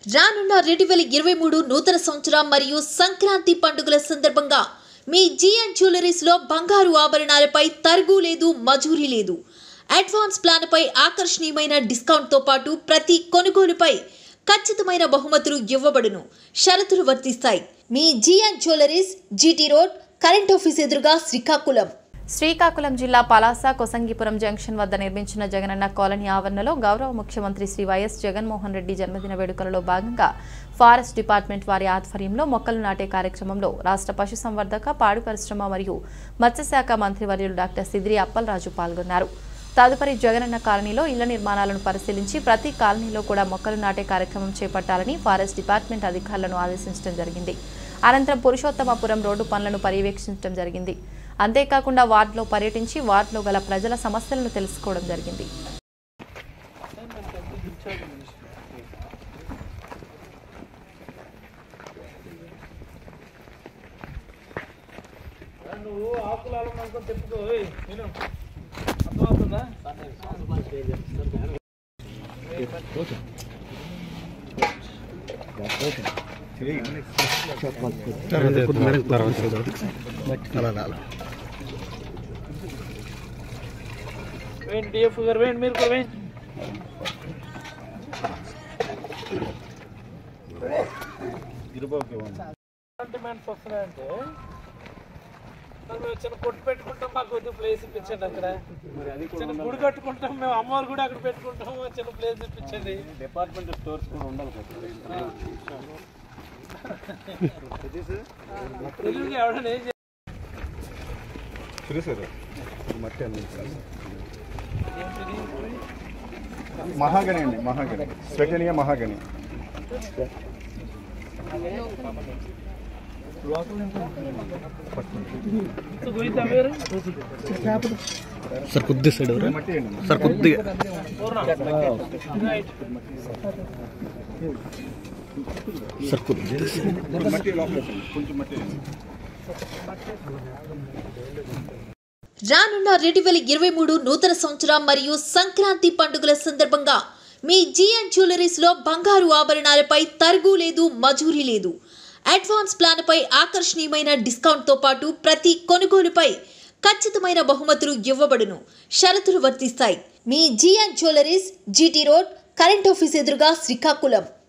రానున్న రెండు వేల ఇరవై మూడు నూతన సంవత్సరం మరియు సంక్రాంతి పండుగల సందర్భంగా మీ జిఎన్ జ్యువెలరీస్లో బంగారు ఆభరణాలపై తరుగు లేదు మజూరీ లేదు అడ్వాన్స్ ప్లాన్పై ఆకర్షణీయమైన డిస్కౌంట్తో పాటు ప్రతి కొనుగోలుపై ఖచ్చితమైన బహుమతులు ఇవ్వబడును షరతులు వర్తిస్తాయి మీ GN jewelleries GT road current office ఎదురుగా శ్రీకాకుళం శ్రీకాకుళం జిల్లా పలాస కొసంగిపురం జంక్షన్ వద్ద నిర్మించిన జగనన్న కాలనీ ఆవరణలో గౌరవ ముఖ్యమంత్రి శ్రీ వైఎస్ జగన్మోహన్ రెడ్డి జన్మదిన వేడుకలలో భాగంగా ఫారెస్ట్ డిపార్ట్మెంట్ వారి ఆధ్వర్యంలో మొక్కలు నాటే కార్యక్రమంలో రాష్ట్ర పశుసంవర్ధక పాడి పరిశ్రమ మరియు మత్స్యశాఖ మంత్రివర్యులు డాక్టర్ సిద్రి అప్పలరాజు పాల్గొన్నారు తదుపరి జగనన్న కాలనీలో ఇళ్ల నిర్మాణాలను పరిశీలించి ప్రతి కాలనీలో కూడా మొక్కలు నాటే కార్యక్రమం చేపట్టాలని ఫారెస్ట్ డిపార్ట్మెంట్ అధికారులను ఆదేశించడం జరిగింది అనంతరం పురుషోత్తమపురం రోడ్డు పనులను పర్యవేక్షించడం జరిగింది అంతేకాకుండా వార్డులో పర్యటించి వార్డులో గల ప్రజల సమస్యలను తెలుసుకోవడం జరిగింది నువ్వు ఆకులు అనుకొని చెప్పుకో ఏయ్, విను అర్థమవుతుందా వేయండి డిఎఫ్ గారు వేయండి మీరు కూడా వేయండి సెంటిమెంట్స్ వస్తున్నాయంటే మరి మేము చిన్న కొట్టు పెట్టుకుంటాం మాకు కొద్దిగా ప్లేస్ ఇప్పించండి అక్కడ చిన్న గుడి కట్టుకుంటాం మేము అమ్మవారి గుడి అక్కడ పెట్టుకుంటాం చిన్న ప్లేస్ ఇప్పించండి డిపార్ట్మెంట్ స్టోర్స్ కూడా ఉండాలి తెలుగుకి ఎవడన్నా ఏం చేయాలి మట్టి మహాగణి అండి మహాగణి స్వెటనియా మహాగణి గోయితా పేరు సార్ కొద్ది సైడ్ ఎవరు మట్టి అండి సార్ కొద్దిగా రైట్ సార్ కొద్ది కొంచెం మట్టి లోపల వేయండి. కొంచెం మట్టి వేయండి. రానున్న రెండు వేల ఇరవై మూడు నూతన సంవత్సరం మరియు సంక్రాంతి పండుగల సందర్భంగా మీ జిఎన్ జ్యువెలరీస్లో బంగారు ఆభరణాలపై తరుగు లేదు మజూరీ లేదు అడ్వాన్స్ ప్లాన్పై ఆకర్షణీయమైన డిస్కౌంట్తో పాటు ప్రతి కొనుగోలుపై ఖచ్చితమైన బహుమతులు ఇవ్వబడును షరతులు వర్తిస్తాయి మీ GN jewelleries GT road current office ఎదురుగా శ్రీకాకుళం